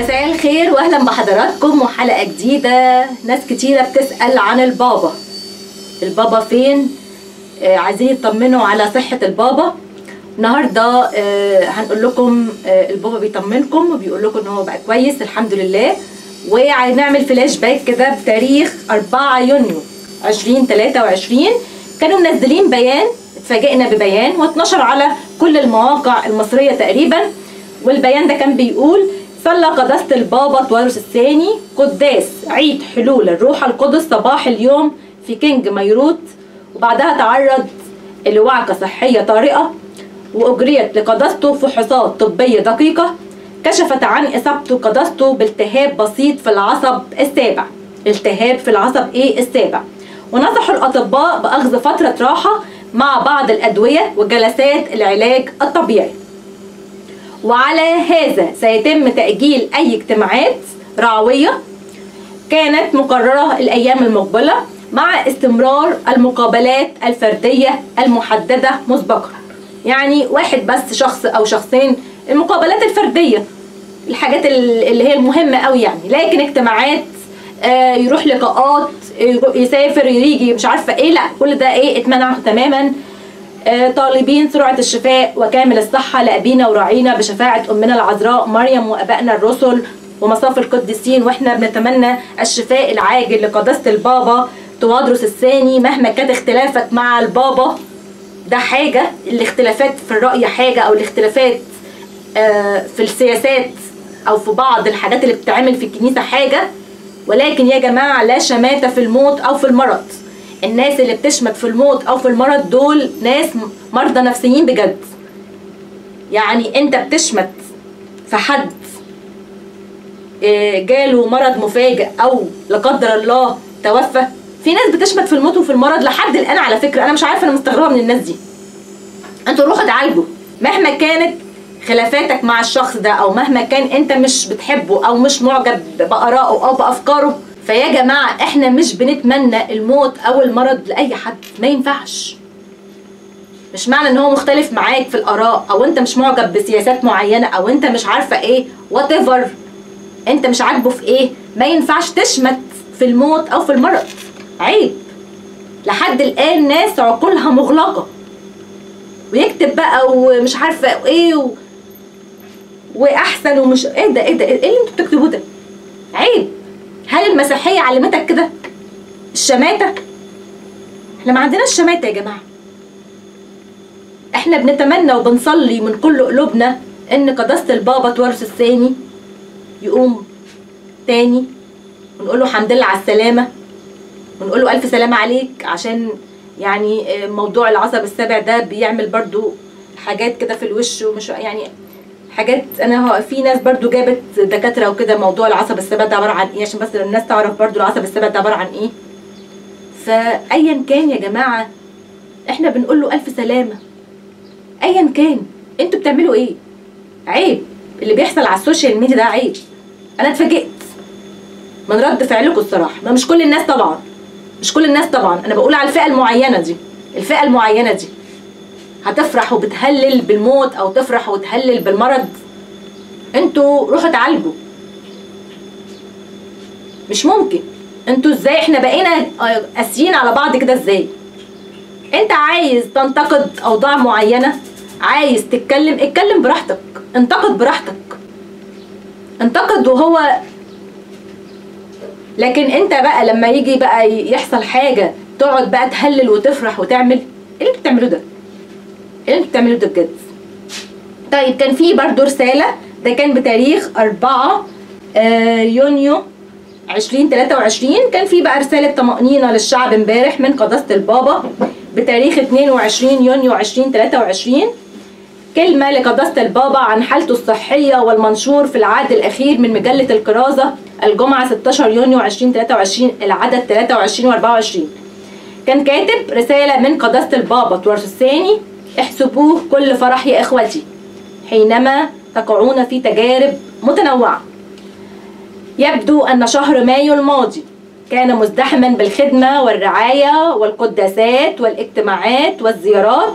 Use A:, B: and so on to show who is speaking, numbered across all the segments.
A: مساء الخير واهلا بحضراتكم وحلقه جديده ناس كتيره بتسال عن البابا البابا فين آه عايزين يطمنوا على صحه البابا النهارده آه هنقول لكم آه البابا بيطمنكم وبيقول لكم ان هو بقى كويس الحمد لله وهنعمل فلاش باك كده بتاريخ 4 يونيو 2023 كانوا منزلين بيان اتفاجئنا ببيان واتنشر على كل المواقع المصريه تقريبا والبيان ده كان بيقول صلى قداسة البابا توارث الثاني قداس عيد حلول الروح القدس صباح اليوم في كينج ميروت وبعدها تعرض لوعكة صحية طارئة وأجريت لقداسته فحوصات طبية دقيقة كشفت عن إصابته قداسته بالتهاب بسيط في العصب السابع التهاب في العصب إيه السابع ونصحوا الأطباء بأخذ فترة راحة مع بعض الأدوية وجلسات العلاج الطبيعي وعلى هذا سيتم تأجيل أي اجتماعات رعوية كانت مقررة الأيام المقبلة مع استمرار المقابلات الفردية المحددة مسبقا يعني واحد بس شخص أو شخصين المقابلات الفردية الحاجات اللي هي المهمة قوي يعني لكن اجتماعات آه يروح لقاءات يسافر يجي مش عارفة ايه لا كل ده ايه اتمنع تماما طالبين سرعة الشفاء وكامل الصحة لأبينا وراعينا بشفاعة أمنا العذراء مريم وأبائنا الرسل ومصاف القديسين وإحنا بنتمنى الشفاء العاجل لقداسة البابا توادرس الثاني مهما كان اختلافك مع البابا ده حاجة الاختلافات في الرأي حاجة أو الاختلافات في السياسات أو في بعض الحاجات اللي بتتعمل في الكنيسة حاجة ولكن يا جماعة لا شماتة في الموت أو في المرض الناس اللي بتشمت في الموت او في المرض دول ناس مرضى نفسيين بجد يعني انت بتشمت في حد جاله مرض مفاجئ او لا قدر الله توفى في ناس بتشمت في الموت وفي المرض لحد الان على فكره انا مش عارفه انا مستغربه من الناس دي انتوا روحوا اتعالجوا مهما كانت خلافاتك مع الشخص ده او مهما كان انت مش بتحبه او مش معجب بارائه او بافكاره فيا جماعة احنا مش بنتمنى الموت او المرض لأي حد ما ينفعش مش معنى ان هو مختلف معاك في الآراء او انت مش معجب بسياسات معينة او انت مش عارفة ايه وات ايفر انت مش عاجبه في ايه ما ينفعش تشمت في الموت او في المرض عيب لحد الآن ناس عقولها مغلقة ويكتب بقى ومش عارفة ايه و... واحسن ومش ايه ده ايه ده ايه اللي انتوا بتكتبوه ده عيب هل المسيحية علمتك كده؟ الشماتة؟ احنا ما عندناش شماتة يا جماعة احنا بنتمنى وبنصلي من كل قلوبنا ان قداسة البابا توارث الثاني يقوم تاني ونقول له الحمد لله على السلامة ونقول له ألف سلامة عليك عشان يعني موضوع العصب السابع ده بيعمل برضو حاجات كده في الوش ومش يعني حاجات انا في ناس برضو جابت دكاتره وكده موضوع العصب السابع ده عباره عن ايه عشان بس الناس تعرف برضو العصب السابع ده عباره عن ايه فايا كان يا جماعه احنا بنقول له الف سلامه ايا كان انتوا بتعملوا ايه عيب اللي بيحصل على السوشيال ميديا ده عيب انا اتفاجئت من رد فعلكم الصراحه ما مش كل الناس طبعا مش كل الناس طبعا انا بقول على الفئه المعينه دي الفئه المعينه دي هتفرح وبتهلل بالموت او تفرح وتهلل بالمرض انتوا روحوا اتعالجوا مش ممكن انتوا ازاي احنا بقينا قاسيين على بعض كده ازاي انت عايز تنتقد اوضاع معينه عايز تتكلم اتكلم براحتك انتقد براحتك انتقد وهو لكن انت بقى لما يجي بقى يحصل حاجه تقعد بقى تهلل وتفرح وتعمل ايه اللي بتعمله ده ايه اللي بتعملوه ده بجد طيب كان في برضو رسالة ده كان بتاريخ 4 يونيو 2023 كان في بقى رسالة طمأنينة للشعب امبارح من قداسة البابا بتاريخ 22 يونيو 2023 كلمة لقداسة البابا عن حالته الصحية والمنشور في العهد الأخير من مجلة الكرازة الجمعة 16 يونيو 2023 العدد 23 و 24 كان كاتب رسالة من قداسة البابا توارث الثاني احسبوه كل فرح يا إخوتي حينما تقعون في تجارب متنوعة يبدو أن شهر مايو الماضي كان مزدحما بالخدمة والرعاية والقداسات والاجتماعات والزيارات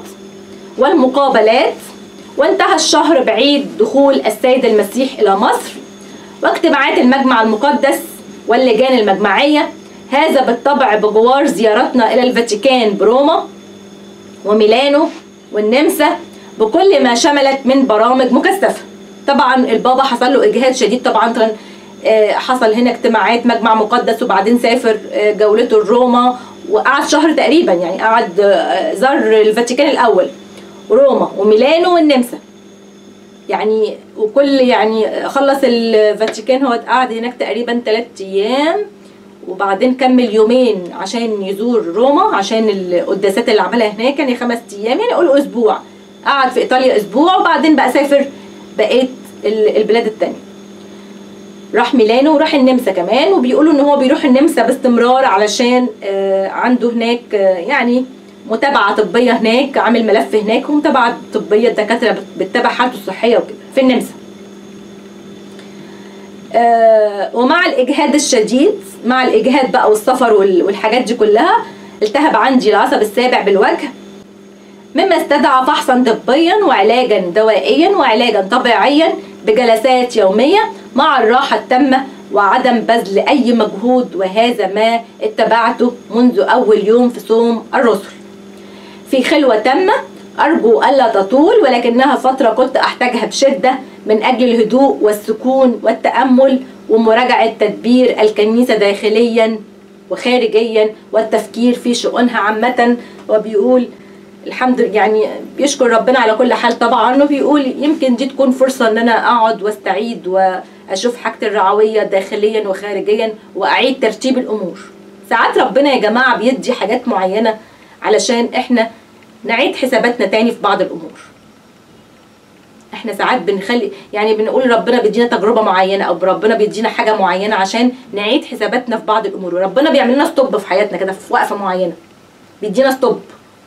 A: والمقابلات وانتهى الشهر بعيد دخول السيد المسيح إلى مصر واجتماعات المجمع المقدس واللجان المجمعية هذا بالطبع بجوار زيارتنا إلى الفاتيكان بروما وميلانو والنمسا بكل ما شملت من برامج مكثفة طبعا البابا حصل له إجهاد شديد طبعا كان آه، حصل هنا اجتماعات مجمع مقدس وبعدين سافر آه، جولته لروما وقعد شهر تقريبا يعني قعد آه، زار الفاتيكان الأول روما وميلانو والنمسا يعني وكل يعني خلص الفاتيكان هو قعد هناك تقريبا ثلاث ايام وبعدين كمل يومين عشان يزور روما عشان القداسات اللي عملها هناك يعني خمس ايام يعني قول اسبوع قعد في ايطاليا اسبوع وبعدين بقى سافر بقيه ال- البلاد التانية راح ميلانو وراح النمسا كمان وبيقولوا ان هو بيروح النمسا باستمرار علشان آه، عنده هناك آه، يعني متابعة طبية هناك عامل ملف هناك ومتابعة طبية الدكاترة بت- بتتابع حالته الصحية وكده في النمسا آه، ومع الإجهاد الشديد مع الإجهاد بقى والسفر وال- والحاجات دي كلها التهب عندي العصب السابع بالوجه مما استدعى فحصا طبيا وعلاجا دوائيا وعلاجا طبيعيا بجلسات يومية مع الراحة التامة وعدم بذل أي مجهود وهذا ما اتبعته منذ أول يوم في صوم الرسل في خلوة تامة أرجو ألا تطول ولكنها فترة كنت أحتاجها بشدة من أجل الهدوء والسكون والتأمل ومراجعة تدبير الكنيسة داخليا وخارجيا والتفكير في شؤونها عامة وبيقول الحمد لله يعني بيشكر ربنا على كل حال طبعا وبيقول يمكن دي تكون فرصة ان انا اقعد واستعيد واشوف حاجتي الرعوية داخليا وخارجيا واعيد ترتيب الامور ساعات ربنا يا جماعة بيدي حاجات معينة علشان احنا نعيد حساباتنا تاني في بعض الامور احنا ساعات بنخلي يعني بنقول ربنا بيدينا تجربه معينه او ربنا بيدينا حاجه معينه عشان نعيد حساباتنا في بعض الامور وربنا بيعمل لنا ستوب في حياتنا كده في وقفه معينه بيدينا ستوب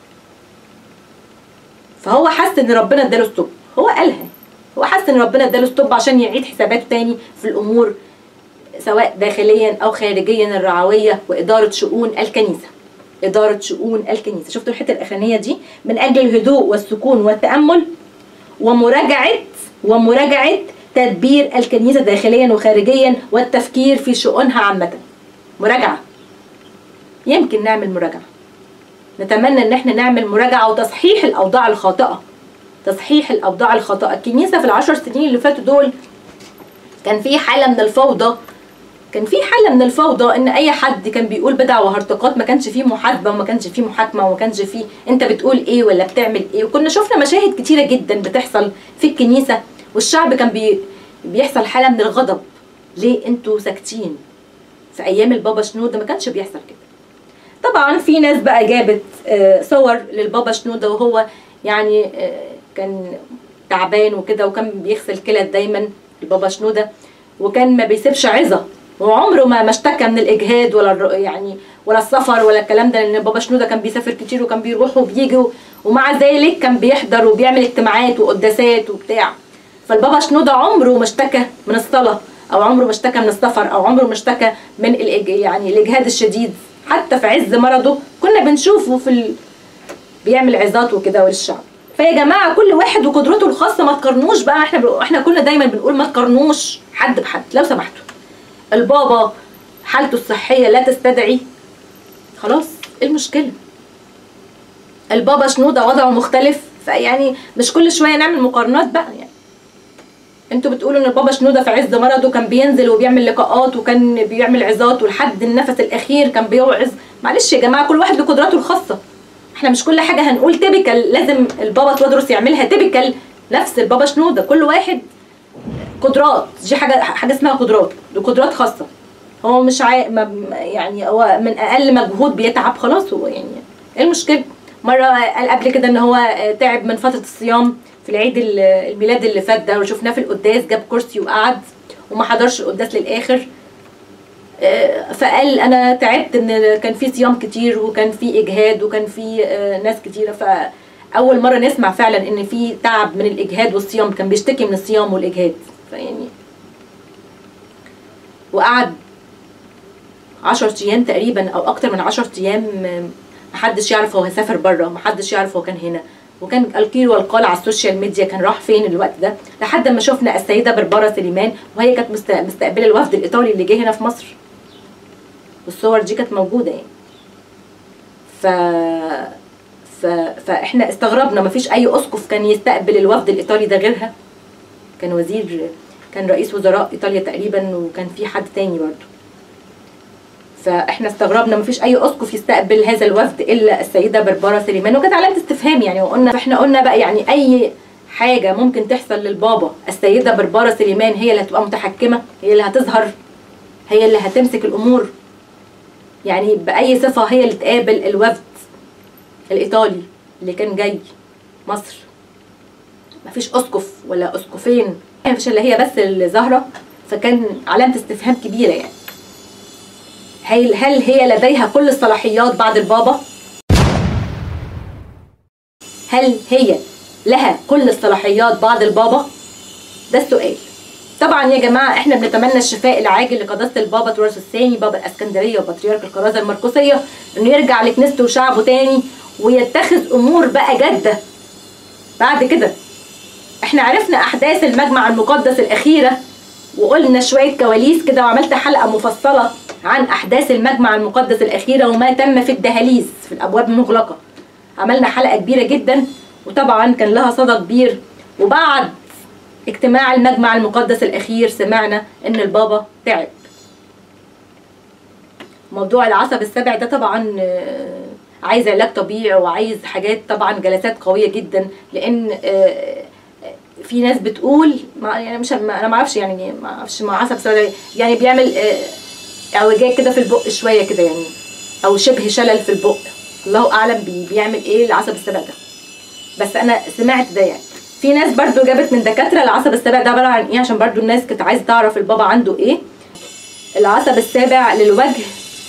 A: فهو حس ان ربنا اداله ستوب هو قالها هو حس ان ربنا اداله ستوب عشان يعيد حساباته تاني في الامور سواء داخليا او خارجيا الرعويه واداره شؤون الكنيسه اداره شؤون الكنيسه شفتوا الحته الاخرانيه دي من اجل الهدوء والسكون والتامل ومراجعه ومراجعه تدبير الكنيسه داخليا وخارجيا والتفكير في شؤونها عامه مراجعه يمكن نعمل مراجعه نتمنى ان احنا نعمل مراجعه وتصحيح الاوضاع الخاطئه تصحيح الاوضاع الخاطئه الكنيسه في العشر سنين اللي فاتوا دول كان في حاله من الفوضى كان في حاله من الفوضى ان اي حد كان بيقول بدع وهرطقات ما كانش فيه محاسبه وما كانش فيه محاكمه وما كانش فيه انت بتقول ايه ولا بتعمل ايه وكنا شفنا مشاهد كتيره جدا بتحصل في الكنيسه والشعب كان بي بيحصل حاله من الغضب ليه انتوا ساكتين في ايام البابا شنوده ما كانش بيحصل كده طبعا في ناس بقى جابت آه، صور للبابا شنوده وهو يعني آه، كان تعبان وكده وكان بيغسل كلى دايما البابا شنوده وكان ما بيسيبش عظه وعمره ما ما اشتكى من الاجهاد ولا الر- يعني ولا السفر ولا الكلام ده لان بابا شنوده كان بيسافر كتير وكان بيروح وبيجي و- ومع ذلك كان بيحضر وبيعمل اجتماعات وقداسات وبتاع فالبابا شنوده عمره ما اشتكى من الصلاه او عمره ما اشتكى من السفر او عمره ما اشتكى من الإج... يعني الاجهاد الشديد حتى في عز مرضه كنا بنشوفه في ال... بيعمل عظات وكده للشعب فيا جماعه كل واحد وقدرته الخاصه ما تقارنوش بقى احنا ب... احنا كنا دايما بنقول ما تقارنوش حد بحد لو سمحتوا البابا حالته الصحيه لا تستدعي خلاص ايه المشكله البابا شنوده وضعه مختلف فيعني مش كل شويه نعمل مقارنات بقى يعني انتوا بتقولوا ان البابا شنوده في عز مرضه كان بينزل وبيعمل لقاءات وكان بيعمل عظات ولحد النفس الاخير كان بيوعظ معلش يا جماعه كل واحد بقدراته الخاصه احنا مش كل حاجه هنقول تيبيكال لازم البابا تودرس يعملها تيبيكال نفس البابا شنوده كل واحد قدرات دي حاجه حاجه اسمها قدرات دي قدرات خاصه هو مش عا... ما... يعني هو من اقل مجهود بيتعب خلاص هو يعني ايه المشكله مره قال قبل كده ان هو تعب من فتره الصيام في العيد ال- الميلاد اللي فات ده وشفناه في القداس جاب كرسي وقعد وما حضرش القداس للاخر آه، فقال انا تعبت ان كان في صيام كتير وكان في اجهاد وكان في آه، ناس كتيره فاول مره نسمع فعلا ان في تعب من الاجهاد والصيام كان بيشتكي من الصيام والاجهاد فيعني وقعد عشر ايام تقريبا او اكتر من عشر ايام آه، محدش يعرف هو سافر بره محدش يعرف هو كان هنا وكان القيل والقال على السوشيال ميديا كان راح فين الوقت ده لحد ما شفنا السيده بربره سليمان وهي كانت مست- مستقبله الوفد الايطالي اللي جه هنا في مصر والصور دي كانت موجوده يعني ف... ف... فاحنا استغربنا مفيش اي اسقف كان يستقبل الوفد الايطالي ده غيرها كان وزير كان رئيس وزراء ايطاليا تقريبا وكان في حد تاني برضه فاحنا استغربنا مفيش اي اسقف يستقبل هذا الوفد الا السيده بربره سليمان وكانت علامه استفهام يعني وقلنا فاحنا قلنا بقى يعني اي حاجه ممكن تحصل للبابا السيده بربره سليمان هي اللي هتبقى متحكمه هي اللي هتظهر هي اللي هتمسك الامور يعني باي صفه هي اللي تقابل الوفد الايطالي اللي كان جاي مصر مفيش اسقف ولا اسقفين مفيش الا هي بس اللي ظاهره فكان علامه استفهام كبيره يعني هل هل هي لديها كل الصلاحيات بعد البابا هل هي لها كل الصلاحيات بعد البابا ده السؤال طبعا يا جماعه احنا بنتمنى الشفاء العاجل لقداسه البابا تورس الثاني بابا الاسكندريه وبطريرك الكرازه المرقسيه انه يرجع لكنيسته وشعبه تاني ويتخذ امور بقى جاده بعد كده احنا عرفنا احداث المجمع المقدس الاخيره وقلنا شويه كواليس كده وعملت حلقه مفصله عن احداث المجمع المقدس الاخيره وما تم في الدهاليز في الابواب المغلقه عملنا حلقه كبيره جدا وطبعا كان لها صدى كبير وبعد اجتماع المجمع المقدس الاخير سمعنا ان البابا تعب موضوع العصب السبع ده طبعا آه، عايز علاج طبيعي وعايز حاجات طبعا جلسات قويه جدا لان آه، في ناس بتقول ما يعني مش ما انا ما اعرفش يعني ما اعرفش مع عصب السبع ده يعني بيعمل آه، اعوجاج كده في البق شويه كده يعني او شبه شلل في البق الله اعلم بي بيعمل ايه العصب السبع ده بس انا سمعت ده يعني في ناس برضو جابت من دكاتره العصب السابع ده عباره عن ايه عشان برضو الناس كانت عايزه تعرف البابا عنده ايه العصب السابع للوجه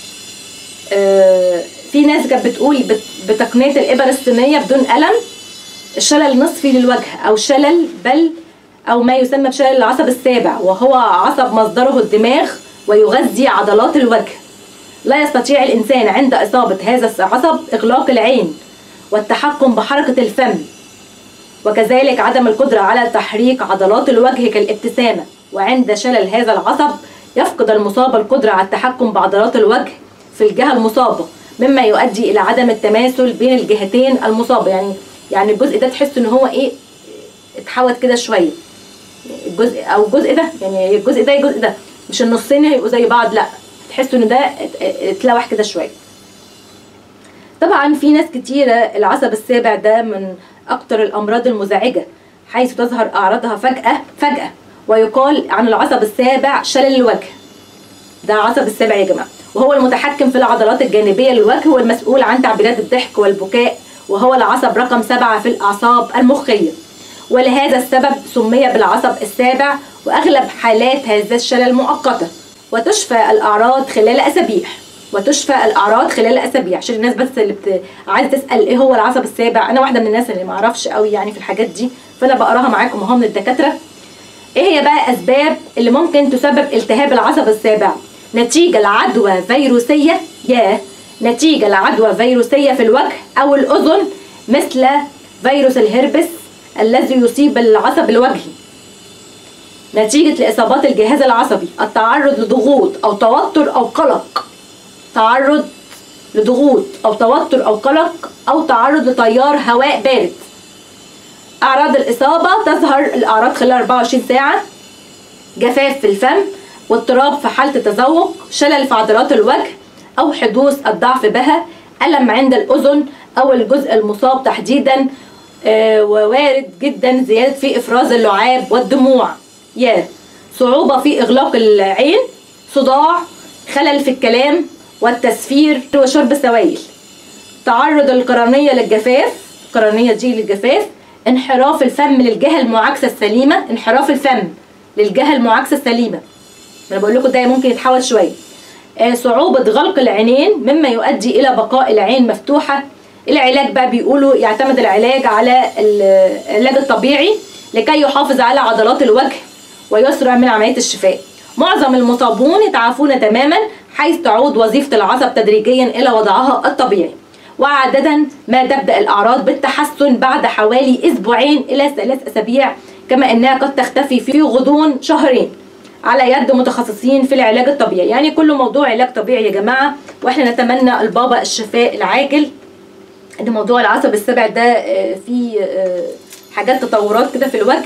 A: آه في ناس كانت بتقول بت- بتقنيه الابر الصينيه بدون الم الشلل النصفي للوجه او شلل بل او ما يسمى بشلل العصب السابع وهو عصب مصدره الدماغ ويغذي عضلات الوجه لا يستطيع الانسان عند اصابه هذا العصب اغلاق العين والتحكم بحركه الفم وكذلك عدم القدرة على تحريك عضلات الوجه كالابتسامة وعند شلل هذا العصب يفقد المصاب القدرة على التحكم بعضلات الوجه في الجهة المصابة مما يؤدي إلى عدم التماثل بين الجهتين المصابة يعني يعني الجزء ده تحس إن هو إيه اتحوت كده شوية الجزء أو الجزء ده يعني الجزء ده الجزء ده مش النصين هيبقوا زي بعض لا تحسوا إن ده ات- اتلوح كده شوية طبعا في ناس كتيرة العصب السابع ده من أكتر الأمراض المزعجة حيث تظهر أعراضها فجأة فجأة ويقال عن العصب السابع شلل الوجه ده عصب السابع يا جماعة وهو المتحكم في العضلات الجانبية للوجه والمسؤول عن تعبيرات الضحك والبكاء وهو العصب رقم سبعة في الأعصاب المخية ولهذا السبب سمي بالعصب السابع وأغلب حالات هذا الشلل مؤقتة وتشفى الأعراض خلال أسابيع وتشفى الأعراض خلال أسابيع عشان الناس بس اللي بت... عايزة تسأل إيه هو العصب السابع أنا واحدة من الناس اللي معرفش قوي يعني في الحاجات دي فأنا بقراها معاكم أهو من الدكاترة ايه هي بقى اسباب اللي ممكن تسبب التهاب العصب السابع نتيجه لعدوى فيروسيه ياه نتيجه لعدوى فيروسيه في الوجه او الاذن مثل فيروس الهربس الذي يصيب العصب الوجهي نتيجه لاصابات الجهاز العصبي التعرض لضغوط او توتر او قلق تعرض لضغوط او توتر او قلق او تعرض لتيار هواء بارد أعراض الإصابة تظهر الأعراض خلال 24 ساعة جفاف في الفم واضطراب في حالة التذوق شلل في عضلات الوجه أو حدوث الضعف بها ألم عند الأذن أو الجزء المصاب تحديدا آه، ووارد جدا زيادة في إفراز اللعاب والدموع يا صعوبة في إغلاق العين صداع خلل في الكلام والتسفير وشرب السوائل تعرض القرنية للجفاف القرنية دي للجفاف انحراف الفم للجهة المعاكسة السليمة انحراف الفم للجهة المعاكسة السليمة انا بقول لكم ده ممكن يتحول شوية آه، صعوبة غلق العينين مما يؤدي إلى بقاء العين مفتوحة العلاج بقى بيقولوا يعتمد العلاج على العلاج الطبيعي لكي يحافظ على عضلات الوجه ويسرع من عملية الشفاء معظم المصابون يتعافون تماما حيث تعود وظيفة العصب تدريجيا إلى وضعها الطبيعي وعادة ما تبدأ الأعراض بالتحسن بعد حوالي أسبوعين إلى ثلاث أسابيع كما أنها قد تختفي في غضون شهرين على يد متخصصين في العلاج الطبيعي يعني كل موضوع علاج طبيعي يا جماعة وإحنا نتمنى البابا الشفاء العاجل ان موضوع العصب السبع ده آه، فيه آه، حاجات تطورات كده في الوجه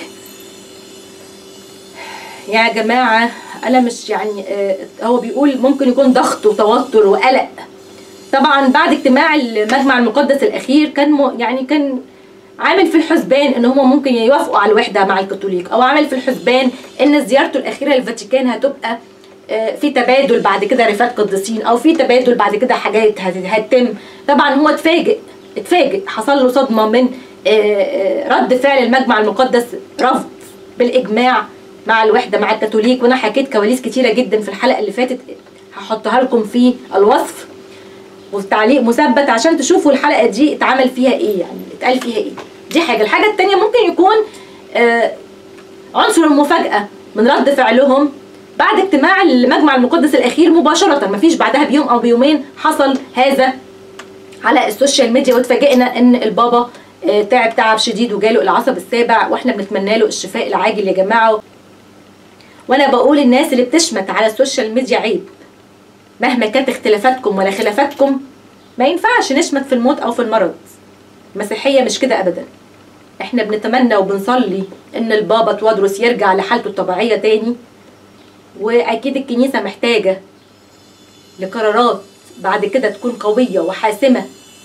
A: يا جماعة أنا مش يعني آه، هو بيقول ممكن يكون ضغط وتوتر وقلق طبعا بعد اجتماع المجمع المقدس الأخير كان م- يعني كان عامل في الحسبان ان هم ممكن يوافقوا على الوحده مع الكاثوليك او عامل في الحسبان ان زيارته الاخيره للفاتيكان هتبقى آه، في تبادل بعد كده رفات قديسين او في تبادل بعد كده حاجات هت- هتتم طبعا هو اتفاجئ اتفاجئ حصل له صدمه من آه، آه، رد فعل المجمع المقدس رفض بالاجماع مع الوحده مع الكاثوليك وانا حكيت كواليس كتيره جدا في الحلقه اللي فاتت هحطها لكم في الوصف والتعليق مثبت عشان تشوفوا الحلقه دي اتعمل فيها ايه يعني اتقال فيها ايه دي حاجه الحاجه التانية ممكن يكون آه عنصر المفاجاه من رد فعلهم بعد اجتماع المجمع المقدس الاخير مباشره مفيش بعدها بيوم او بيومين حصل هذا على السوشيال ميديا واتفاجئنا ان البابا آه، تعب تعب شديد وجاله العصب السابع واحنا بنتمنى له الشفاء العاجل يا جماعه وانا بقول الناس اللي بتشمت على السوشيال ميديا عيب مهما كانت اختلافاتكم ولا خلافاتكم ما ينفعش نشمت في الموت او في المرض المسيحيه مش كده ابدا احنا بنتمنى وبنصلي ان البابا توادرس يرجع لحالته الطبيعيه تاني واكيد الكنيسه محتاجه لقرارات بعد كده تكون قويه وحاسمه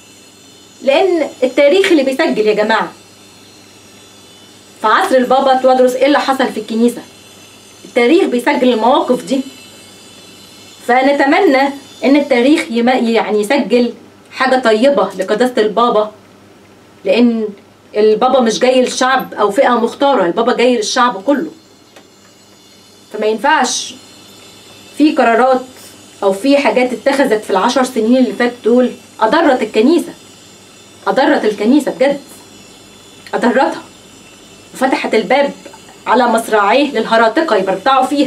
A: لان التاريخ اللي بيسجل يا جماعه في عصر البابا توادرس ايه اللي حصل في الكنيسه التاريخ بيسجل المواقف دي فنتمنى ان التاريخ يم- يعني يسجل حاجه طيبه لقداسه البابا لان البابا مش جاي للشعب او فئه مختاره البابا جاي للشعب كله فما ينفعش في قرارات او في حاجات اتخذت في العشر سنين اللي فات دول اضرت الكنيسه اضرت الكنيسه بجد اضرتها وفتحت الباب على مصراعيه للهراطقه يبرطعوا فيها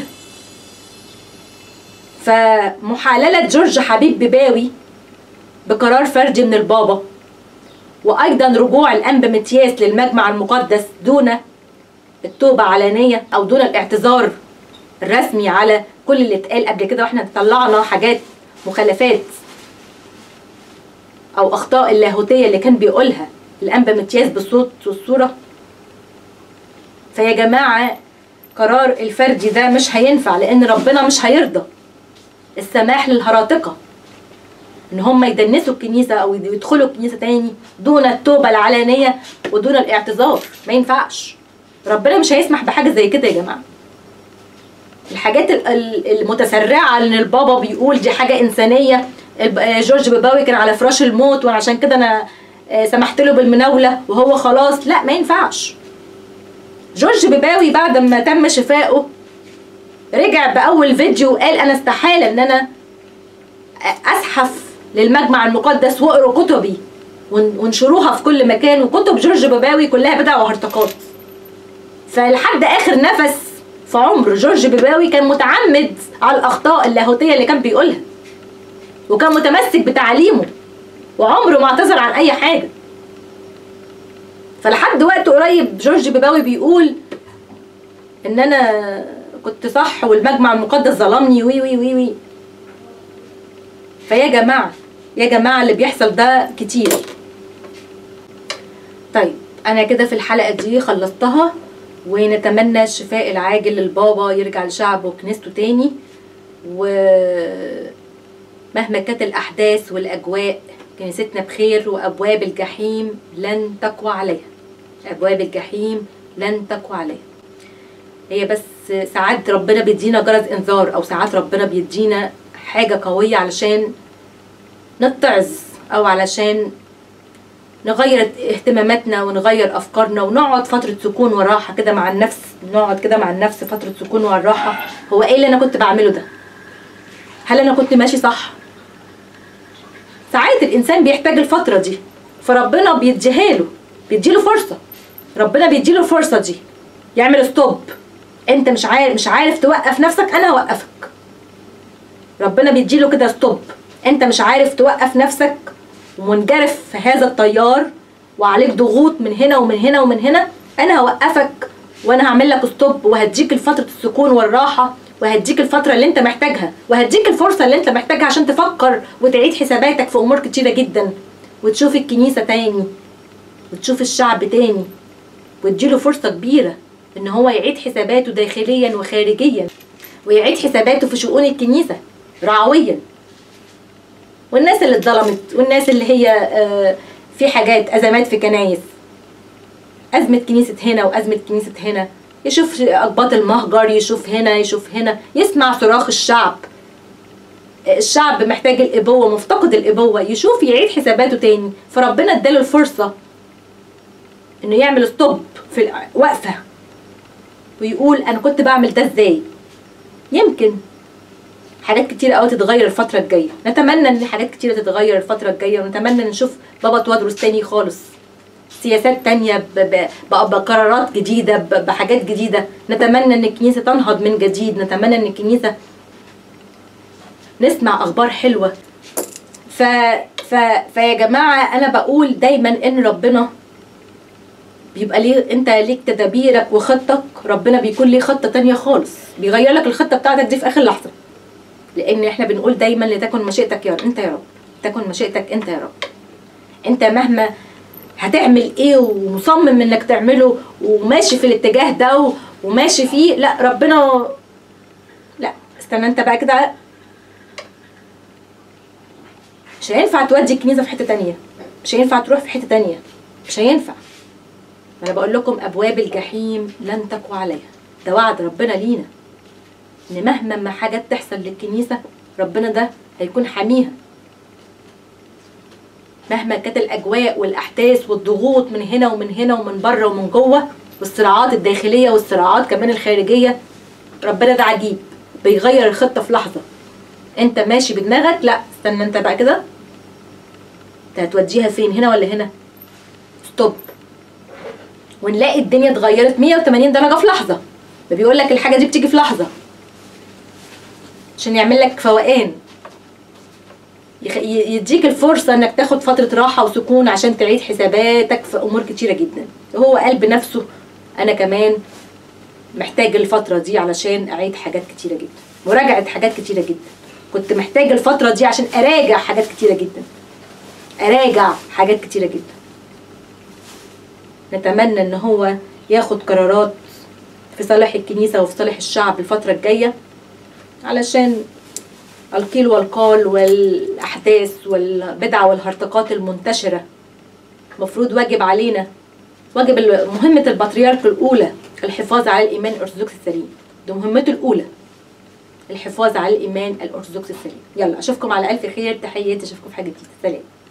A: فمحاللة جورج حبيب بباوي بقرار فردي من البابا وأيضا رجوع الأنبا متياس للمجمع المقدس دون التوبة علانية أو دون الاعتذار الرسمي على كل اللي اتقال قبل كده واحنا طلعنا حاجات مخالفات أو أخطاء اللاهوتية اللي كان بيقولها الأنبا متياس بالصوت والصورة فيا جماعة قرار الفردي ده مش هينفع لأن ربنا مش هيرضى السماح للهراطقه ان هم يدنسوا الكنيسه او يدخلوا الكنيسه تاني دون التوبه العلانيه ودون الاعتذار ما ينفعش ربنا مش هيسمح بحاجه زي كده يا جماعه الحاجات ال- ال- المتسرعه ان البابا بيقول دي حاجه انسانيه الب- آه، جورج بيباوي كان على فراش الموت وعشان كده انا آه، سمحت له بالمناوله وهو خلاص لا ما ينفعش جورج بيباوي بعد ما تم شفائه رجع باول فيديو وقال انا استحاله ان انا اسحف للمجمع المقدس واقروا كتبي ون- وانشروها في كل مكان وكتب جورج باباوي كلها بدع وهرطقات فلحد اخر نفس في عمر جورج بيباوي كان متعمد على الاخطاء اللاهوتيه اللي كان بيقولها وكان متمسك بتعليمه وعمره ما اعتذر عن اي حاجه فلحد وقت قريب جورج بيباوي بيقول ان انا كنت صح والمجمع المقدس ظلمني وي وي وي وي فيا جماعه يا جماعه اللي بيحصل ده كتير طيب انا كده في الحلقه دي خلصتها ونتمنى الشفاء العاجل للبابا يرجع لشعبه وكنيسته تاني ومهما كانت الاحداث والاجواء كنيستنا بخير وابواب الجحيم لن تقوى عليها ابواب الجحيم لن تقوى عليها هي بس ساعات ربنا بيدينا جرس انذار او ساعات ربنا بيدينا حاجه قويه علشان نتعظ او علشان نغير اهتماماتنا ونغير افكارنا ونقعد فتره سكون وراحه كده مع النفس نقعد كده مع النفس فتره سكون والراحه هو ايه اللي انا كنت بعمله ده هل انا كنت ماشي صح ساعات الانسان بيحتاج الفتره دي فربنا بيديها له بيديله فرصه ربنا بيديله الفرصه دي يعمل ستوب انت مش عارف مش عارف توقف نفسك انا هوقفك ربنا بيديله كده ستوب انت مش عارف توقف نفسك ومنجرف في هذا التيار وعليك ضغوط من هنا ومن هنا ومن هنا انا هوقفك وانا هعمل لك ستوب وهديك فتره السكون والراحه وهديك الفترة اللي انت محتاجها وهديك الفرصة اللي انت محتاجها عشان تفكر وتعيد حساباتك في امور كتيرة جدا وتشوف الكنيسة تاني وتشوف الشعب تاني وتديله فرصة كبيرة ان هو يعيد حساباته داخليا وخارجيا ويعيد حساباته في شؤون الكنيسة رعويا والناس اللي اتظلمت والناس اللي هي آه، في حاجات ازمات في كنايس ازمه كنيسه هنا وازمه كنيسه هنا يشوف اقباط المهجر يشوف هنا يشوف هنا يسمع صراخ الشعب الشعب محتاج الابوه مفتقد الابوه يشوف يعيد حساباته تاني فربنا اداله الفرصه انه يعمل ستوب في الوقفه ويقول انا كنت بعمل ده ازاي يمكن حاجات كتير قوي تتغير الفترة الجاية نتمنى ان حاجات كتير تتغير الفترة الجاية ونتمنى نشوف بابا توادرس تاني خالص سياسات تانية ب- ب- ب- بقرارات جديدة ب- بحاجات جديدة نتمنى ان الكنيسة تنهض من جديد نتمنى ان الكنيسة نسمع اخبار حلوة ف... ف... فيا جماعة انا بقول دايما ان ربنا بيبقى ليه انت ليك تدابيرك وخطتك ربنا بيكون ليه خطة تانية خالص بيغير لك الخطة بتاعتك دي في اخر لحظة لان احنا بنقول دايما لتكن مشيئتك يا رب انت يا رب تكن مشيئتك انت يا رب انت مهما هتعمل ايه ومصمم انك تعمله وماشي في الاتجاه ده و- وماشي فيه لا ربنا لا استنى انت بقى كده مش هينفع تودي الكنيسه في حته تانية مش هينفع تروح في حته تانية مش هينفع انا بقول لكم ابواب الجحيم لن تقوى عليها ده وعد ربنا لينا ان مهما ما حاجات تحصل للكنيسه ربنا ده هيكون حاميها مهما كانت الاجواء والاحداث والضغوط من هنا ومن هنا ومن بره ومن جوه والصراعات الداخليه والصراعات كمان الخارجيه ربنا ده عجيب بيغير الخطه في لحظه انت ماشي بدماغك لا استنى انت بقى كده انت هتوديها فين هنا ولا هنا ستوب ونلاقي الدنيا اتغيرت 180 درجه في لحظه ده بيقول لك الحاجه دي بتيجي في لحظه عشان يعمل لك فوقان يخ- ي- يديك الفرصة انك تاخد فترة راحة وسكون عشان تعيد حساباتك في امور كتيرة جدا هو قال بنفسه انا كمان محتاج الفترة دي علشان اعيد حاجات كتيرة جدا مراجعة حاجات كتيرة جدا كنت محتاج الفترة دي عشان اراجع حاجات كتيرة جدا اراجع حاجات كتيرة جدا نتمنى ان هو ياخد قرارات في صالح الكنيسة وفي صالح الشعب الفترة الجاية علشان القيل والقال والأحداث والبدع والهرطقات المنتشرة مفروض واجب علينا واجب ال- مهمة البطريرك الأولى الحفاظ على الإيمان الأرثوذكسي السليم دي مهمته الأولى الحفاظ على الإيمان الأرثوذكسي السليم يلا أشوفكم على ألف خير تحياتي أشوفكم في حاجة جديدة سلام